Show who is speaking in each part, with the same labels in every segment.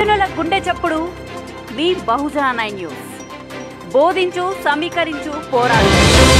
Speaker 1: బహుజనుల గుండె చప్పుడు మీ బహుజన నైన్ న్యూస్ బోధించు సమీకరించు పోరాడు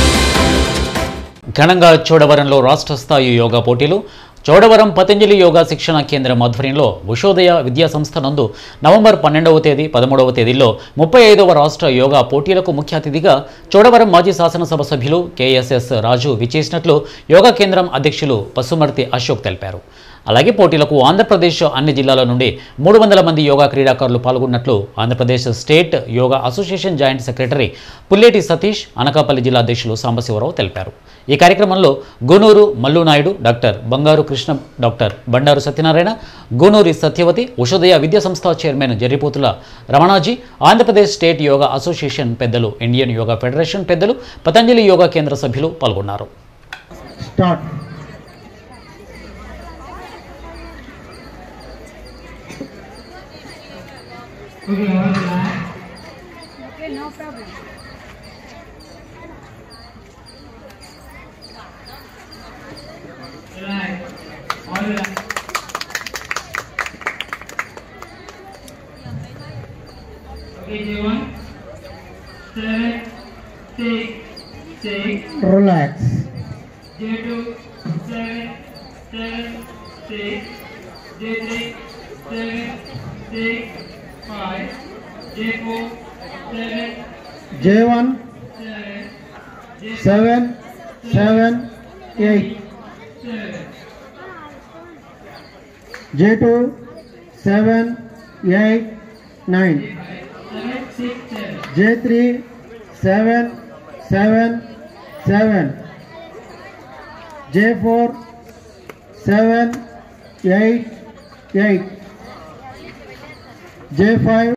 Speaker 2: ఘనంగా చోడవరంలో రాష్ట్ర స్థాయి యోగా పోటీలు చోడవరం పతంజలి యోగా శిక్షణ కేంద్రం ఆధ్వర్యంలో ఉషోదయ విద్యా సంస్థ నందు నవంబర్ పన్నెండవ తేదీ పదమూడవ తేదీల్లో ముప్పై ఐదవ రాష్ట్ర యోగా పోటీలకు ముఖ్య అతిథిగా చోడవరం మాజీ శాసనసభ సభ్యులు కేఎస్ఎస్ రాజు విచేసినట్లు యోగా కేంద్రం అధ్యక్షులు పసుమర్తి అశోక్ తెలిపారు అలాగే పోటీలకు ఆంధ్రప్రదేశ్ అన్ని జిల్లాల నుండి మూడు వందల మంది యోగా క్రీడాకారులు పాల్గొన్నట్లు Andhra Pradesh state yoga association joint secretary Pulleti Satish Anakapalli జిల్లా అధ్యక్షులు సాంబశివరావు తెలిపారు ఈ కార్యక్రమంలో గూనూరు మల్లునాయుడు డాక్టర్ బంగారు కృష్ణ డాక్టర్ బండారు సత్యనారాయణ గూనూరి సత్యవతి ఉషోదయ విద్యా సంస్థ chairman జర్రిపోతుల రమణాజీ Andhra Pradesh state yoga association పెద్దలు ఇండియన్ యోగా ఫెడరేషన్ పెద్దలు పతంజలి యోగా కేంద్ర సభ్యులు పాల్గొన్నారు
Speaker 3: స్టార్ట్ రిలాక్స్ జే one seven seven eight J two seven eight nine జే త్రీ సెవెన్ సెవెన్ సెవెన్ జే four seven eight eight J five